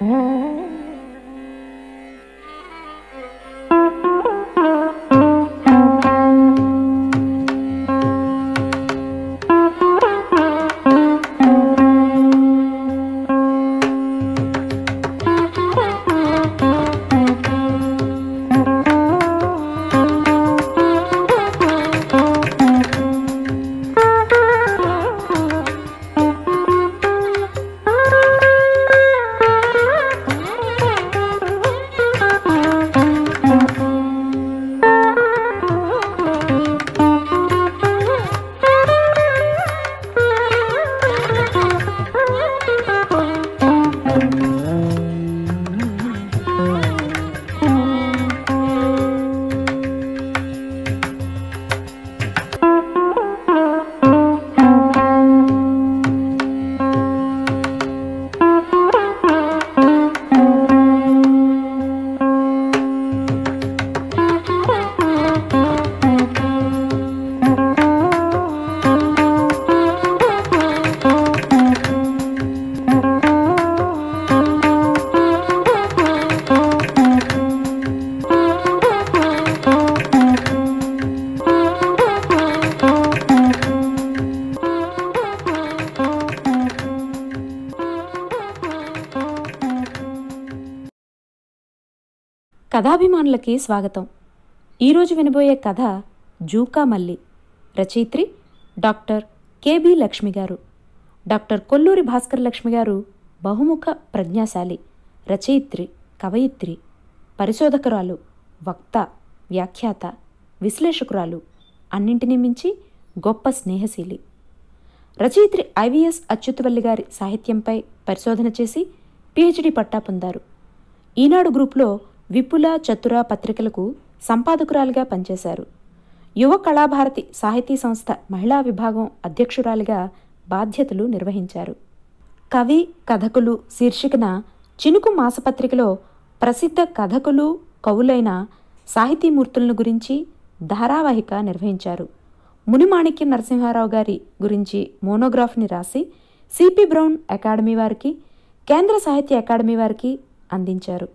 కథాభిమానులకి స్వాగతం ఈరోజు వినబోయే కథ జూకా మల్లి రచయిత్రి డాక్టర్ కెబి లక్ష్మి గారు డాక్టర్ కొల్లూరి భాస్కర్ లక్ష్మి గారు బహుముఖ ప్రజ్ఞాశాలి రచయిత్రి కవయిత్రి పరిశోధకురాలు వక్త వ్యాఖ్యాత విశ్లేషకురాలు అన్నింటినీ మించి గొప్ప స్నేహశీలి రచయిత్రి ఐవిఎస్ అచ్యుతవల్లి గారి సాహిత్యంపై పరిశోధన చేసి పిహెచ్డి పట్టా పొందారు ఈనాడు గ్రూప్లో విపుల చతుర పత్రికలకు సంపాదకురాలిగా పనిచేశారు యువ కళాభారతి సాహితీ సంస్థ మహిళా విభాగం అధ్యక్షురాలిగా బాధ్యతలు నిర్వహించారు కవి కథకులు శీర్షికన చినుకు మాసపత్రికలో ప్రసిద్ధ కథకులు కవులైన సాహితీమూర్తులను గురించి ధారావాహిక నిర్వహించారు మునిమాణిక్యం నరసింహారావు గారి గురించి మోనోగ్రాఫ్ని రాసి సిపి బ్రౌన్ అకాడమీ వారికి కేంద్ర సాహిత్య అకాడమీ వారికి అందించారు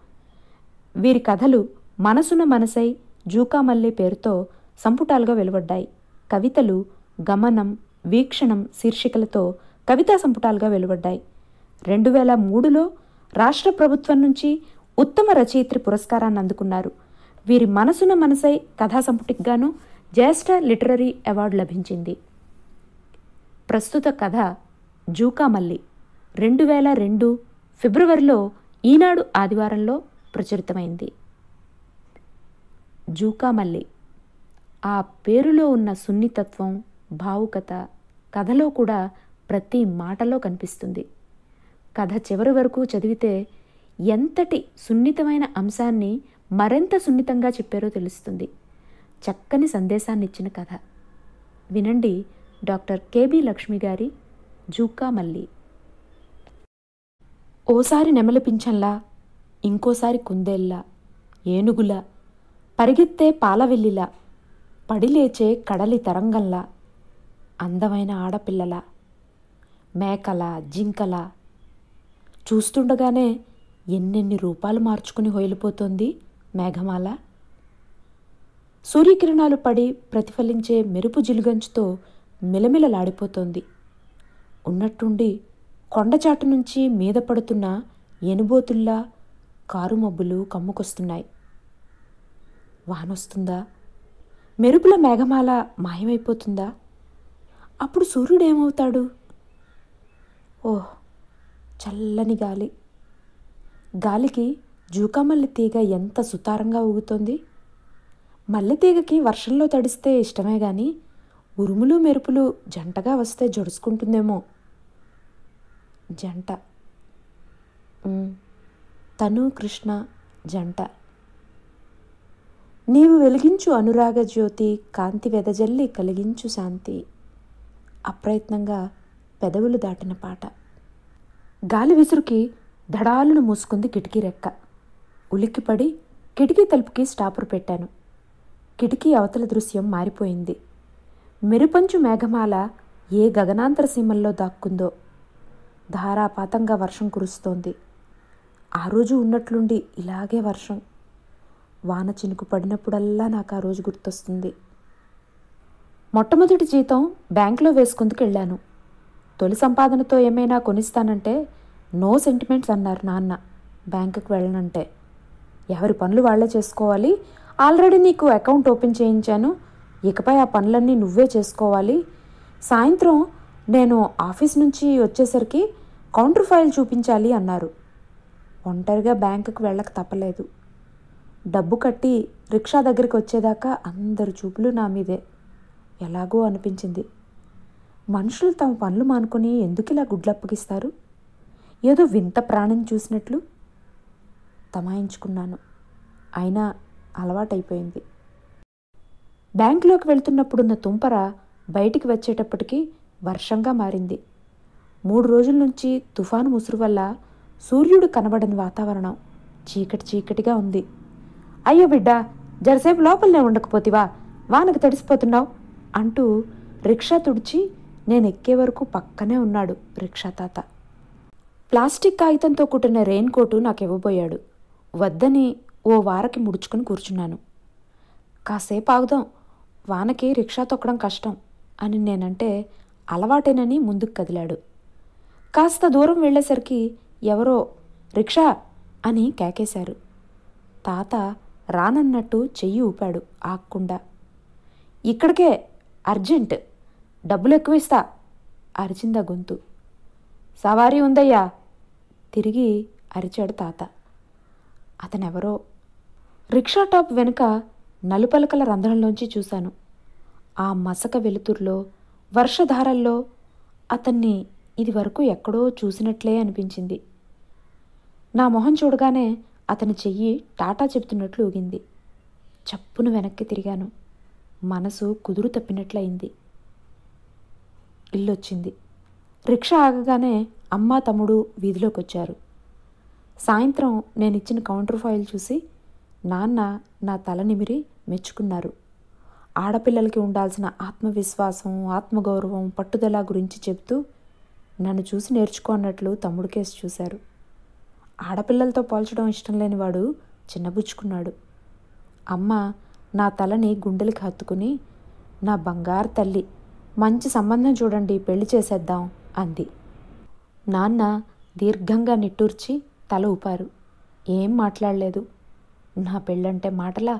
వీరి కథలు మనసున మనసై జూకామల్లి పేరుతో సంపుటాలుగా వెలువడ్డాయి కవితలు గమనం వీక్షణం శీర్షికలతో కవితా సంపుటాలుగా వెలువడ్డాయి రెండు వేల మూడులో రాష్ట్ర ప్రభుత్వం నుంచి ఉత్తమ రచయిత్రి పురస్కారాన్ని అందుకున్నారు వీరి మనసున మనసై కథా సంపుటికి గాను జ్యేష్ఠ లిటరరీ అవార్డు లభించింది ప్రస్తుత కథ జూకామల్లి రెండు వేల రెండు ఫిబ్రవరిలో ఈనాడు ఆదివారంలో ప్రచురితమైంది జూకామల్లి ఆ పేరులో ఉన్న సున్నితత్వం భావుకత కథలో కూడా ప్రతి మాటలో కనిపిస్తుంది కథ చివరి వరకు చదివితే ఎంతటి సున్నితమైన అంశాన్ని మరింత సున్నితంగా చెప్పారో తెలుస్తుంది చక్కని సందేశాన్ని ఇచ్చిన కథ వినండి డాక్టర్ కెబి లక్ష్మి గారి జూకా మల్లి ఓసారి నెమలిపించంలా ఇంకోసారి కుందేల్లా ఏనుగులా పరిగెత్తే పాలవెల్లిలా పడిలేచే కడలి తరంగంలా అందమైన ఆడపిల్లల మేకల జింకల చూస్తుండగానే ఎన్నెన్ని రూపాలు మార్చుకుని హొయిలిపోతోంది మేఘమాల సూర్యకిరణాలు పడి ప్రతిఫలించే మెరుపు జిలుగంచుతో మిలమిలలాడిపోతోంది ఉన్నట్టుండి కొండచాటు నుంచి మీద పడుతున్న ఎనుబోతుల్లా కారు మబ్బులు కమ్ముకొస్తున్నాయి వానొస్తుందా మెరుపుల మేఘమాల మాయమైపోతుందా అప్పుడు సూర్యుడేమవుతాడు ఓహ్ చల్లని గాలి గాలికి జూకామల్లి తీగ ఎంత సుతారంగా ఊగుతోంది మల్లె తీగకి వర్షంలో తడిస్తే ఇష్టమే గాని ఉరుములు మెరుపులు జంటగా వస్తే జడుసుకుంటుందేమో జంట ఉమ్, తను కృష్ణ జంట నీవు వెలిగించు అనురాగ జ్యోతి కాంతి వెదజల్లి కలిగించు శాంతి అప్రయత్నంగా పెదవులు దాటిన పాట గాలి విసురుకి దడాలను మూసుకుంది కిటికీ రెక్క ఉలిక్కిపడి కిటికీ తలుపుకి స్టాపర్ పెట్టాను కిటికీ అవతల దృశ్యం మారిపోయింది మెరుపంచు మేఘమాల ఏ గగనాంతర సీమల్లో దాక్కుందో ధారాపాతంగా వర్షం కురుస్తోంది ఆ రోజు ఉన్నట్లుండి ఇలాగే వర్షం వాన చినుకు పడినప్పుడల్లా నాకు ఆ రోజు గుర్తొస్తుంది మొట్టమొదటి జీతం బ్యాంకులో వేసుకుందుకు వెళ్ళాను తొలి సంపాదనతో ఏమైనా కొనిస్తానంటే నో సెంటిమెంట్స్ అన్నారు నాన్న బ్యాంకుకి వెళ్ళనంటే ఎవరి పనులు వాళ్ళే చేసుకోవాలి ఆల్రెడీ నీకు అకౌంట్ ఓపెన్ చేయించాను ఇకపై ఆ పనులన్నీ నువ్వే చేసుకోవాలి సాయంత్రం నేను ఆఫీస్ నుంచి వచ్చేసరికి కౌంటర్ ఫైల్ చూపించాలి అన్నారు ఒంటరిగా బ్యాంకుకి వెళ్ళక తప్పలేదు డబ్బు కట్టి రిక్షా దగ్గరికి వచ్చేదాకా అందరి చూపులు నా మీదే ఎలాగో అనిపించింది మనుషులు తమ పనులు మానుకొని ఎందుకు ఇలా గుడ్లప్పగిస్తారు ఏదో వింత ప్రాణం చూసినట్లు తమాయించుకున్నాను అయినా అలవాటైపోయింది బ్యాంకులోకి వెళ్తున్నప్పుడున్న తుంపర బయటికి వచ్చేటప్పటికి వర్షంగా మారింది మూడు రోజుల నుంచి తుఫాను ముసురు వల్ల సూర్యుడు కనబడని వాతావరణం చీకటి చీకటిగా ఉంది అయ్యో బిడ్డ జరసేపు లోపలనే ఉండకపోతివా వానకు తడిసిపోతున్నావు అంటూ రిక్షా తుడిచి నేను ఎక్కే వరకు పక్కనే ఉన్నాడు రిక్షా తాత ప్లాస్టిక్ కాగితంతో కుట్టిన రెయిన్ కోటు నాకు ఇవ్వబోయాడు వద్దని ఓ వారకి ముడుచుకుని కూర్చున్నాను కాసేపు ఆగుదాం వానకి రిక్షా తొక్కడం కష్టం అని నేనంటే అలవాటేనని ముందుకు కదిలాడు కాస్త దూరం వెళ్ళేసరికి ఎవరో రిక్షా అని కేకేశారు తాత రానన్నట్టు చెయ్యి ఊపాడు ఆక్కుండా ఇక్కడికే అర్జెంట్ డబ్బులు ఎక్కువ ఇస్తా అరిచిందా గొంతు సవారీ ఉందయ్యా తిరిగి అరిచాడు తాత అతనెవరో రిక్షా టాప్ వెనుక నలుపలకల రంధ్రంలోంచి చూశాను ఆ మసక వెలుతుర్లో వర్షధారల్లో అతన్ని ఇది వరకు ఎక్కడో చూసినట్లే అనిపించింది నా మొహం చూడగానే అతని చెయ్యి టాటా చెబుతున్నట్లు ఊగింది చప్పును వెనక్కి తిరిగాను మనసు కుదురు తప్పినట్లయింది ఇల్లొచ్చింది రిక్షా ఆగగానే అమ్మ తమ్ముడు వీధిలోకి వచ్చారు సాయంత్రం నేను ఇచ్చిన కౌంటర్ ఫైల్ చూసి నాన్న నా తల నిమిరి మెచ్చుకున్నారు ఆడపిల్లలకి ఉండాల్సిన ఆత్మవిశ్వాసం ఆత్మగౌరవం పట్టుదల గురించి చెబుతూ నన్ను చూసి నేర్చుకో అన్నట్లు తమ్ముడు కేసు చూశారు ఆడపిల్లలతో పోల్చడం ఇష్టం లేనివాడు చిన్నబుచ్చుకున్నాడు అమ్మ నా తలని గుండెలకి హత్తుకుని నా బంగారు తల్లి మంచి సంబంధం చూడండి పెళ్లి చేసేద్దాం అంది నాన్న దీర్ఘంగా నిట్టూర్చి తల ఊపారు ఏం మాట్లాడలేదు నా పెళ్ళంటే మాటలా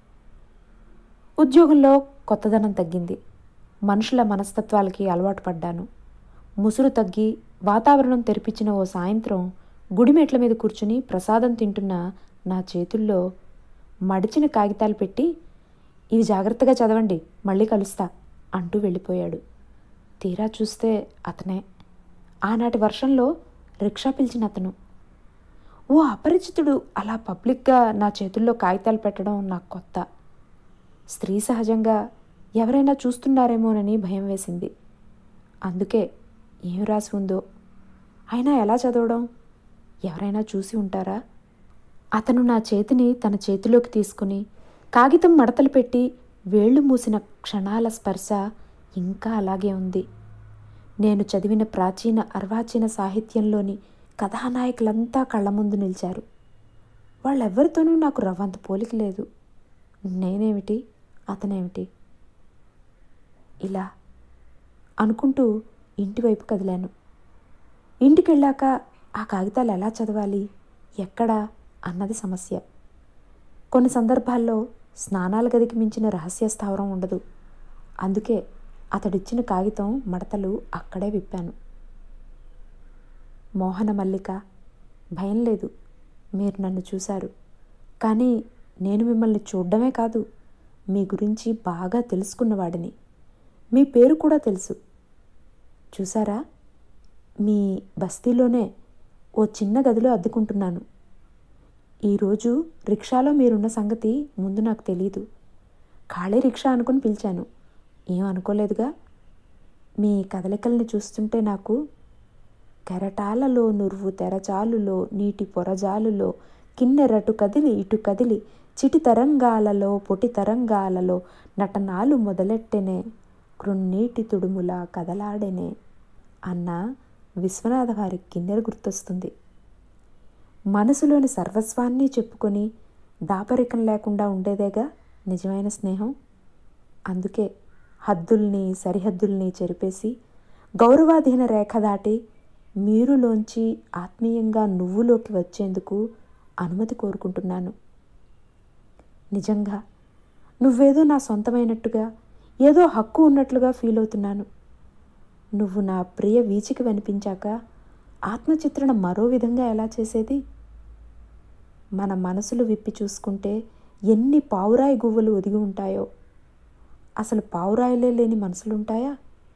ఉద్యోగంలో కొత్తదనం తగ్గింది మనుషుల మనస్తత్వాలకి అలవాటు పడ్డాను ముసురు తగ్గి వాతావరణం తెరిపించిన ఓ సాయంత్రం గుడిమెట్ల మీద కూర్చుని ప్రసాదం తింటున్న నా చేతుల్లో మడిచిన కాగితాలు పెట్టి ఇవి జాగ్రత్తగా చదవండి మళ్ళీ కలుస్తా అంటూ వెళ్ళిపోయాడు తీరా చూస్తే అతనే ఆనాటి వర్షంలో రిక్షా పిలిచిన అతను ఓ అపరిచితుడు అలా పబ్లిక్గా నా చేతుల్లో కాగితాలు పెట్టడం నాకు కొత్త స్త్రీ సహజంగా ఎవరైనా చూస్తున్నారేమోనని భయం వేసింది అందుకే ఏం రాసి ఉందో అయినా ఎలా చదవడం ఎవరైనా చూసి ఉంటారా అతను నా చేతిని తన చేతిలోకి తీసుకుని కాగితం మడతలు పెట్టి వేళ్లు మూసిన క్షణాల స్పర్శ ఇంకా అలాగే ఉంది నేను చదివిన ప్రాచీన అర్వాచీన సాహిత్యంలోని కథానాయకులంతా కళ్ళ ముందు నిలిచారు వాళ్ళెవ్వరితోనూ నాకు రవ్వంత పోలిక లేదు నేనేమిటి అతనేమిటి ఇలా అనుకుంటూ ఇంటివైపు కదిలాను ఇంటికి వెళ్ళాక ఆ కాగితాలు ఎలా చదవాలి ఎక్కడా అన్నది సమస్య కొన్ని సందర్భాల్లో స్నానాల గదికి మించిన రహస్య స్థావరం ఉండదు అందుకే అతడిచ్చిన కాగితం మడతలు అక్కడే విప్పాను మోహన మల్లిక భయం లేదు మీరు నన్ను చూశారు కానీ నేను మిమ్మల్ని చూడడమే కాదు మీ గురించి బాగా తెలుసుకున్నవాడిని మీ పేరు కూడా తెలుసు చూసారా మీ బస్తీలోనే ఓ చిన్న గదిలో అద్దెకుంటున్నాను ఈరోజు రిక్షాలో మీరున్న సంగతి ముందు నాకు తెలీదు ఖాళీ రిక్షా అనుకుని పిలిచాను ఏం అనుకోలేదుగా మీ కదలికల్ని చూస్తుంటే నాకు కెరటాలలో నురువు తెరచాలులో నీటి పొరజాలులో కిన్నెరటు కదిలి ఇటు కదిలి చిటి తరంగాలలో పొటి తరంగాలలో నటనాలు మొదలెట్టెనే కృన్నీటి తుడుములా కదలాడెనే అన్న విశ్వనాథ వారి కిన్నెర గుర్తొస్తుంది మనసులోని సర్వస్వాన్ని చెప్పుకొని దాపరికం లేకుండా ఉండేదేగా నిజమైన స్నేహం అందుకే హద్దుల్ని సరిహద్దుల్ని చెరిపేసి గౌరవాధీన రేఖ దాటి మీరులోంచి ఆత్మీయంగా నువ్వులోకి వచ్చేందుకు అనుమతి కోరుకుంటున్నాను నిజంగా నువ్వేదో నా సొంతమైనట్టుగా ఏదో హక్కు ఉన్నట్లుగా ఫీల్ అవుతున్నాను నువ్వు నా ప్రియ వీచికి వినిపించాక ఆత్మచిత్రణ మరో విధంగా ఎలా చేసేది మన మనసులు విప్పి చూసుకుంటే ఎన్ని పావురాయి గువ్వలు ఒదిగి ఉంటాయో అసలు పావురాయిలే లేని మనసులుంటాయా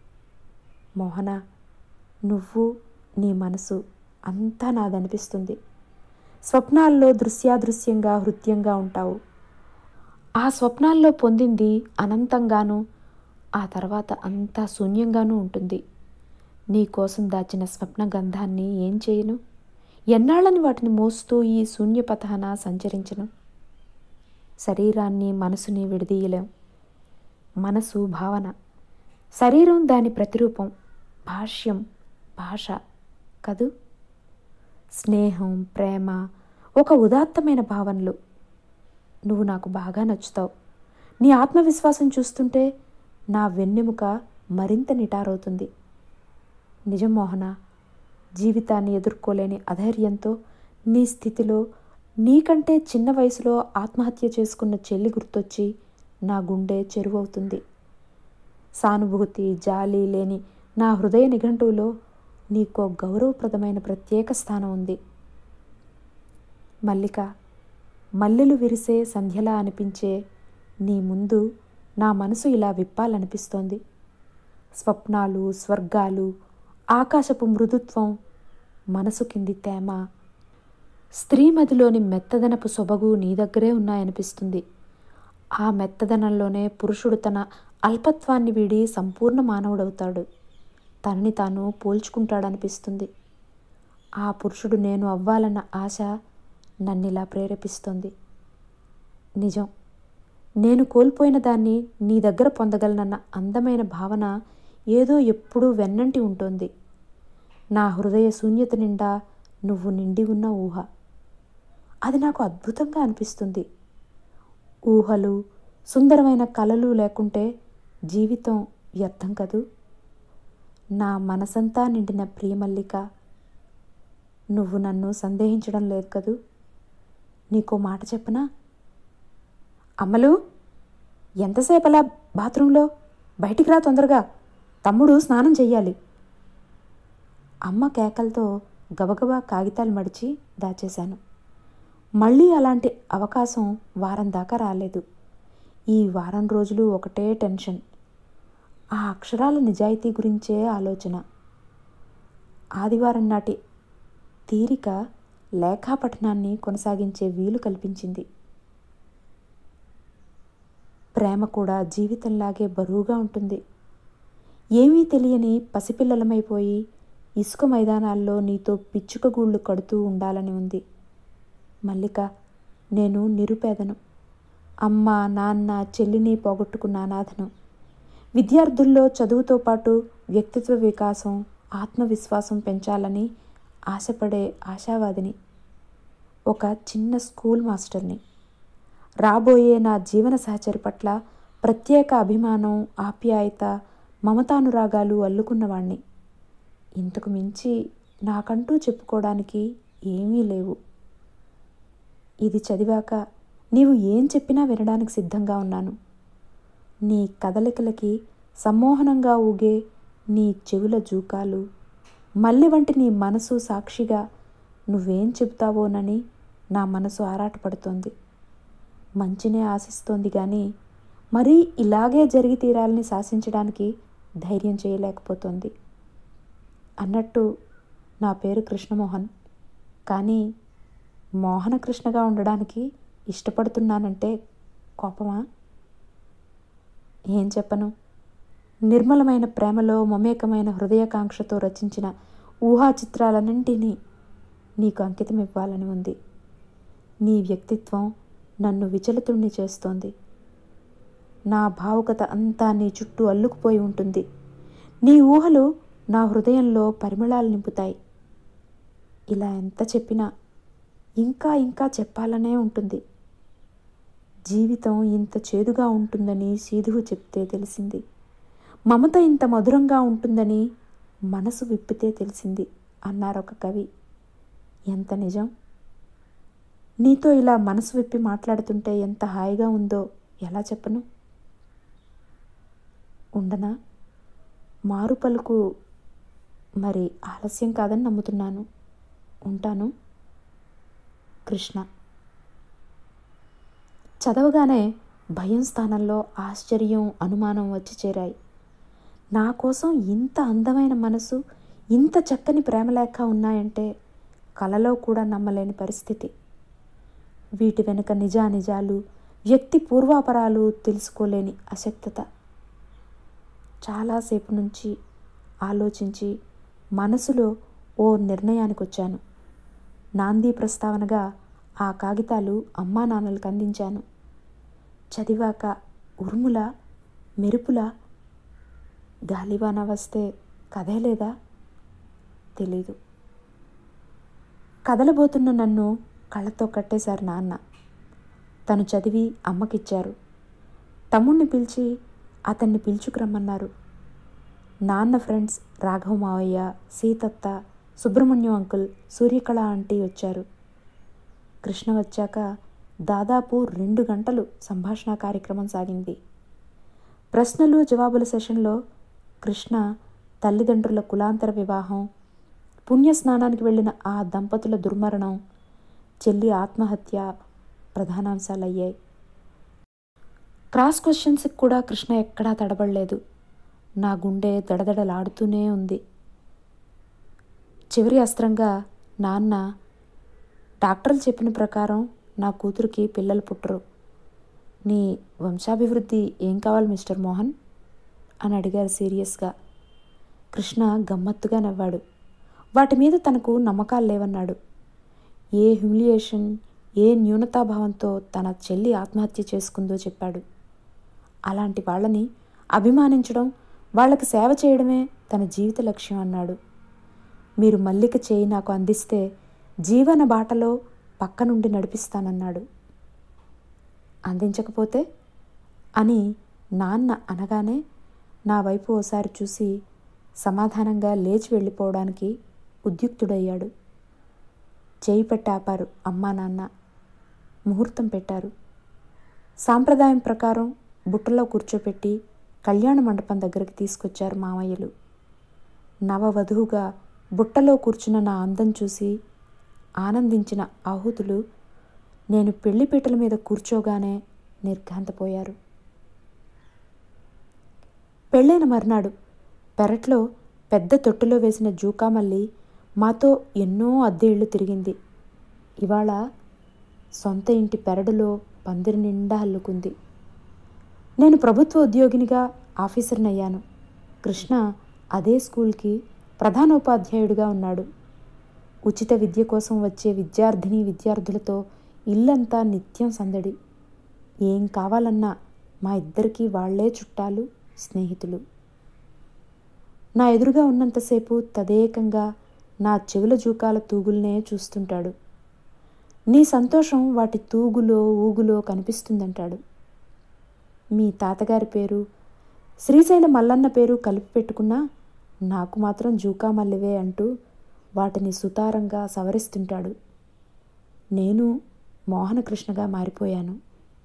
మోహన నువ్వు నీ మనసు అంతా నాదనిపిస్తుంది స్వప్నాల్లో దృశ్యాదృశ్యంగా హృత్యంగా ఉంటావు ఆ స్వప్నాల్లో పొందింది అనంతంగానూ ఆ తర్వాత అంతా శూన్యంగానూ ఉంటుంది నీ కోసం దాచిన స్వప్న గంధాన్ని ఏం చేయను ఎన్నాళ్ళని వాటిని మోస్తూ ఈ శూన్యపథాన సంచరించను శరీరాన్ని మనసుని విడదీయలేం మనసు భావన శరీరం దాని ప్రతిరూపం భాష్యం భాష కదూ స్నేహం ప్రేమ ఒక ఉదాత్తమైన భావనలు నువ్వు నాకు బాగా నచ్చుతావు నీ ఆత్మవిశ్వాసం చూస్తుంటే నా వెన్నెముక మరింత నిటారవుతుంది నిజం మోహన జీవితాన్ని ఎదుర్కోలేని అధైర్యంతో నీ స్థితిలో నీకంటే చిన్న వయసులో ఆత్మహత్య చేసుకున్న చెల్లి గుర్తొచ్చి నా గుండె చెరువవుతుంది సానుభూతి జాలి లేని నా హృదయ నిఘంటువులో నీకో గౌరవప్రదమైన ప్రత్యేక స్థానం ఉంది మల్లిక మల్లెలు విరిసే సంధ్యలా అనిపించే నీ ముందు నా మనసు ఇలా విప్పాలనిపిస్తోంది స్వప్నాలు స్వర్గాలు ఆకాశపు మృదుత్వం మనసు కింది తేమ స్త్రీమదిలోని మెత్తదనపు సొబగు నీ దగ్గరే ఉన్నాయనిపిస్తుంది ఆ మెత్తదనంలోనే పురుషుడు తన అల్పత్వాన్ని వీడి సంపూర్ణ మానవుడవుతాడు తనని తాను పోల్చుకుంటాడనిపిస్తుంది ఆ పురుషుడు నేను అవ్వాలన్న ఆశ నన్నిలా ప్రేరేపిస్తోంది నిజం నేను కోల్పోయిన దాన్ని నీ దగ్గర పొందగలనన్న అందమైన భావన ఏదో ఎప్పుడూ వెన్నంటి ఉంటుంది నా హృదయ శూన్యత నిండా నువ్వు నిండి ఉన్న ఊహ అది నాకు అద్భుతంగా అనిపిస్తుంది ఊహలు సుందరమైన కలలు లేకుంటే జీవితం వ్యర్థం కదూ నా మనసంతా నిండిన ప్రియమల్లిక నువ్వు నన్ను సందేహించడం లేదు కదూ నీకో మాట చెప్పనా అమ్మలు ఎంతసేపు అలా బాత్రూంలో బయటికి రా తొందరగా తమ్ముడు స్నానం చెయ్యాలి అమ్మ కేకలతో గబగబా కాగితాలు మడిచి దాచేశాను మళ్ళీ అలాంటి అవకాశం వారం దాకా రాలేదు ఈ వారం రోజులు ఒకటే టెన్షన్ ఆ అక్షరాల నిజాయితీ గురించే ఆలోచన ఆదివారం నాటి తీరిక లేఖాపఠనాన్ని కొనసాగించే వీలు కల్పించింది ప్రేమ కూడా జీవితంలాగే బరువుగా ఉంటుంది ఏమీ తెలియని పసిపిల్లలమైపోయి ఇసుక మైదానాల్లో నీతో పిచ్చుక గూళ్ళు కడుతూ ఉండాలని ఉంది మల్లిక నేను నిరుపేదను అమ్మ నాన్న చెల్లిని పోగొట్టుకున్న అనాథను విద్యార్థుల్లో చదువుతో పాటు వ్యక్తిత్వ వికాసం ఆత్మవిశ్వాసం పెంచాలని ఆశపడే ఆశావాదిని ఒక చిన్న స్కూల్ మాస్టర్ని రాబోయే నా జీవన సహచరి పట్ల ప్రత్యేక అభిమానం ఆప్యాయత మమతానురాగాలు అల్లుకున్నవాణ్ణి ఇంతకు మించి నాకంటూ చెప్పుకోవడానికి ఏమీ లేవు ఇది చదివాక నీవు ఏం చెప్పినా వినడానికి సిద్ధంగా ఉన్నాను నీ కదలికలకి సమ్మోహనంగా ఊగే నీ చెవుల జూకాలు మల్లి వంటి నీ మనసు సాక్షిగా నువ్వేం చెబుతావోనని నా మనసు ఆరాటపడుతోంది మంచినే ఆశిస్తోంది కానీ మరీ ఇలాగే జరిగి తీరాలని శాసించడానికి ధైర్యం చేయలేకపోతోంది అన్నట్టు నా పేరు కృష్ణమోహన్ కానీ మోహన కృష్ణగా ఉండడానికి ఇష్టపడుతున్నానంటే కోపమా ఏం చెప్పను నిర్మలమైన ప్రేమలో మమేకమైన హృదయకాంక్షతో రచించిన ఊహా చిత్రాలన్నింటినీ నీకు అంకితం ఇవ్వాలని ఉంది నీ వ్యక్తిత్వం నన్ను విచలితుణ్ణి చేస్తోంది నా భావుకత అంతా నీ చుట్టూ అల్లుకుపోయి ఉంటుంది నీ ఊహలు నా హృదయంలో పరిమళాలు నింపుతాయి ఇలా ఎంత చెప్పినా ఇంకా ఇంకా చెప్పాలనే ఉంటుంది జీవితం ఇంత చేదుగా ఉంటుందని సీధువు చెప్తే తెలిసింది మమత ఇంత మధురంగా ఉంటుందని మనసు విప్పితే తెలిసింది అన్నారు ఒక కవి ఎంత నిజం నీతో ఇలా మనసు విప్పి మాట్లాడుతుంటే ఎంత హాయిగా ఉందో ఎలా చెప్పను ఉండనా మారు పలుకు మరి ఆలస్యం కాదని నమ్ముతున్నాను ఉంటాను కృష్ణ చదవగానే భయం స్థానంలో ఆశ్చర్యం అనుమానం వచ్చి చేరాయి నా కోసం ఇంత అందమైన మనసు ఇంత చక్కని ప్రేమలేఖ ఉన్నాయంటే కలలో కూడా నమ్మలేని పరిస్థితి వీటి వెనుక నిజానిజాలు వ్యక్తి పూర్వాపరాలు తెలుసుకోలేని అశక్తత చాలాసేపు నుంచి ఆలోచించి మనసులో ఓ నిర్ణయానికి వచ్చాను నాంది ప్రస్తావనగా ఆ కాగితాలు అమ్మా నాన్నలకు అందించాను చదివాక ఉరుముల మెరుపుల గాలివాన వస్తే కదే లేదా తెలీదు కదలబోతున్న నన్ను కళ్ళతో కట్టేశారు నాన్న తను చదివి అమ్మకిచ్చారు తమ్ముణ్ణి పిలిచి అతన్ని పిలుచుకురమ్మన్నారు నాన్న ఫ్రెండ్స్ రాఘవ మావయ్య సీతత్త సుబ్రహ్మణ్యం అంకుల్ సూర్యకళ ఆంటీ వచ్చారు కృష్ణ వచ్చాక దాదాపు రెండు గంటలు సంభాషణ కార్యక్రమం సాగింది ప్రశ్నలు జవాబుల సెషన్లో కృష్ణ తల్లిదండ్రుల కులాంతర వివాహం పుణ్యస్నానానికి వెళ్ళిన ఆ దంపతుల దుర్మరణం చెల్లి ఆత్మహత్య ప్రధానాంశాలయ్యాయి క్రాస్ క్వశ్చన్స్కి కూడా కృష్ణ ఎక్కడా తడబడలేదు నా గుండె దడదడలాడుతూనే ఉంది చివరి అస్త్రంగా నాన్న డాక్టర్లు చెప్పిన ప్రకారం నా కూతురికి పిల్లలు పుట్టరు నీ వంశాభివృద్ధి ఏం కావాలి మిస్టర్ మోహన్ అని అడిగారు సీరియస్గా కృష్ణ గమ్మత్తుగా నవ్వాడు వాటి మీద తనకు నమ్మకాలు లేవన్నాడు ఏ హ్యూమిలియేషన్ ఏ న్యూనతాభావంతో తన చెల్లి ఆత్మహత్య చేసుకుందో చెప్పాడు అలాంటి వాళ్ళని అభిమానించడం వాళ్ళకి సేవ చేయడమే తన జీవిత లక్ష్యం అన్నాడు మీరు మల్లిక చేయి నాకు అందిస్తే జీవన బాటలో పక్క నుండి నడిపిస్తానన్నాడు అందించకపోతే అని నాన్న అనగానే నా వైపు ఓసారి చూసి సమాధానంగా లేచి వెళ్ళిపోవడానికి ఉద్యుక్తుడయ్యాడు చేయి పెట్టి ఆపారు అమ్మా నాన్న ముహూర్తం పెట్టారు సాంప్రదాయం ప్రకారం బుట్టలో కూర్చోపెట్టి కళ్యాణ మండపం దగ్గరికి తీసుకొచ్చారు మామయ్యలు నవవధువుగా బుట్టలో కూర్చున్న నా అందం చూసి ఆనందించిన ఆహుతులు నేను పెళ్లిపీటల మీద కూర్చోగానే నిర్ఘాంతపోయారు పెళ్ళైన మర్నాడు పెరట్లో పెద్ద తొట్టులో వేసిన జూకామల్లి మాతో ఎన్నో అద్దెళ్ళు తిరిగింది ఇవాళ సొంత ఇంటి పెరడులో పందిరి నిండా అల్లుకుంది నేను ప్రభుత్వ ఉద్యోగినిగా ఆఫీసర్ని అయ్యాను కృష్ణ అదే స్కూల్కి ప్రధానోపాధ్యాయుడిగా ఉన్నాడు ఉచిత విద్య కోసం వచ్చే విద్యార్థిని విద్యార్థులతో ఇల్లంతా నిత్యం సందడి ఏం కావాలన్నా మా ఇద్దరికీ వాళ్లే చుట్టాలు స్నేహితులు నా ఎదురుగా ఉన్నంతసేపు తదేకంగా నా చెవుల జూకాల తూగుల్నే చూస్తుంటాడు నీ సంతోషం వాటి తూగులో ఊగులో కనిపిస్తుందంటాడు మీ తాతగారి పేరు శ్రీశైల మల్లన్న పేరు కలిపి పెట్టుకున్నా నాకు మాత్రం జూకా మల్లివే అంటూ వాటిని సుతారంగా సవరిస్తుంటాడు నేను మోహనకృష్ణగా మారిపోయాను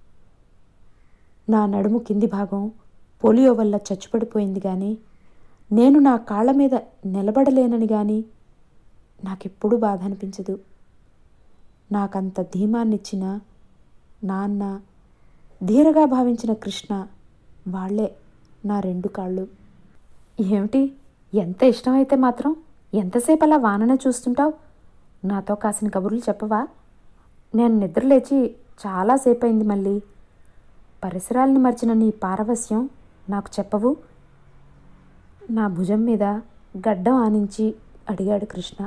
నా నడుము కింది భాగం పోలియో వల్ల చచ్చుపడిపోయింది కానీ నేను నా కాళ్ళ మీద నిలబడలేనని కానీ నాకెప్పుడూ బాధ అనిపించదు నాకంత ధీమాన్నిచ్చిన నాన్న ధీరగా భావించిన కృష్ణ వాళ్లే నా రెండు కాళ్ళు ఏమిటి ఎంత ఇష్టమైతే మాత్రం ఎంతసేపు అలా వాననే చూస్తుంటావు నాతో కాసిన కబుర్లు చెప్పవా నేను నిద్రలేచి చాలాసేపు అయింది మళ్ళీ పరిసరాల్ని మర్చిన నీ పారవస్యం నాకు చెప్పవు నా భుజం మీద గడ్డం ఆనించి అడిగాడు కృష్ణ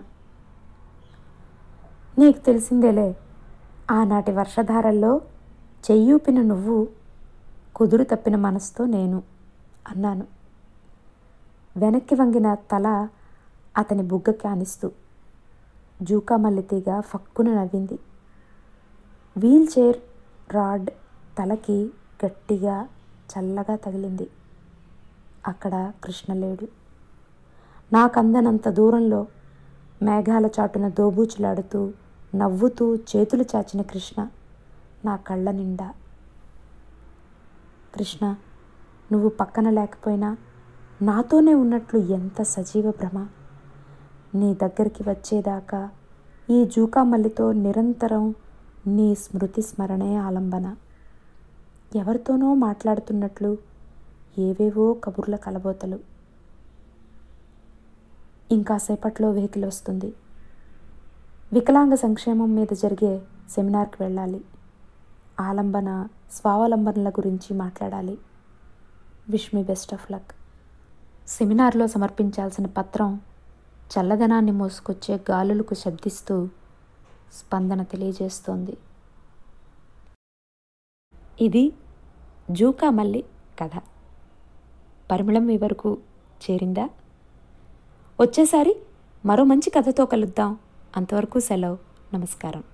నీకు తెలిసిందేలే ఆనాటి వర్షధారల్లో చెయ్యూపిన నువ్వు కుదురు తప్పిన మనసుతో నేను అన్నాను వెనక్కి వంగిన తల అతని బుగ్గకి ఆనిస్తూ జూకా మల్లితీగ ఫక్కున నవ్వింది వీల్ చైర్ రాడ్ తలకి గట్టిగా చల్లగా తగిలింది అక్కడ కృష్ణ లేడు నాకందనంత దూరంలో మేఘాల చాటున దోబూచులాడుతూ నవ్వుతూ చేతులు చాచిన కృష్ణ నా కళ్ళ నిండా కృష్ణ నువ్వు పక్కన లేకపోయినా నాతోనే ఉన్నట్లు ఎంత సజీవ భ్రమ నీ దగ్గరికి వచ్చేదాకా ఈ జూకామల్లితో నిరంతరం నీ స్మృతి స్మరణే ఆలంబన ఎవరితోనో మాట్లాడుతున్నట్లు ఏవేవో కబుర్ల కలబోతలు ఇంకాసేపట్లో వెహికల్ వస్తుంది వికలాంగ సంక్షేమం మీద జరిగే సెమినార్కి వెళ్ళాలి ఆలంబన స్వావలంబనల గురించి మాట్లాడాలి wish me best of luck సెమినార్లో సమర్పించాల్సిన పత్రం చల్లదనాన్ని మోసుకొచ్చే గాలులకు శబ్దిస్తూ స్పందన తెలియజేస్తోంది ఇది జూకా మల్లి కథ పరిమళం మీ వరకు చేరిందా వచ్చేసారి మరో మంచి కథతో కలుద్దాం అంతవరకు సెలవు నమస్కారం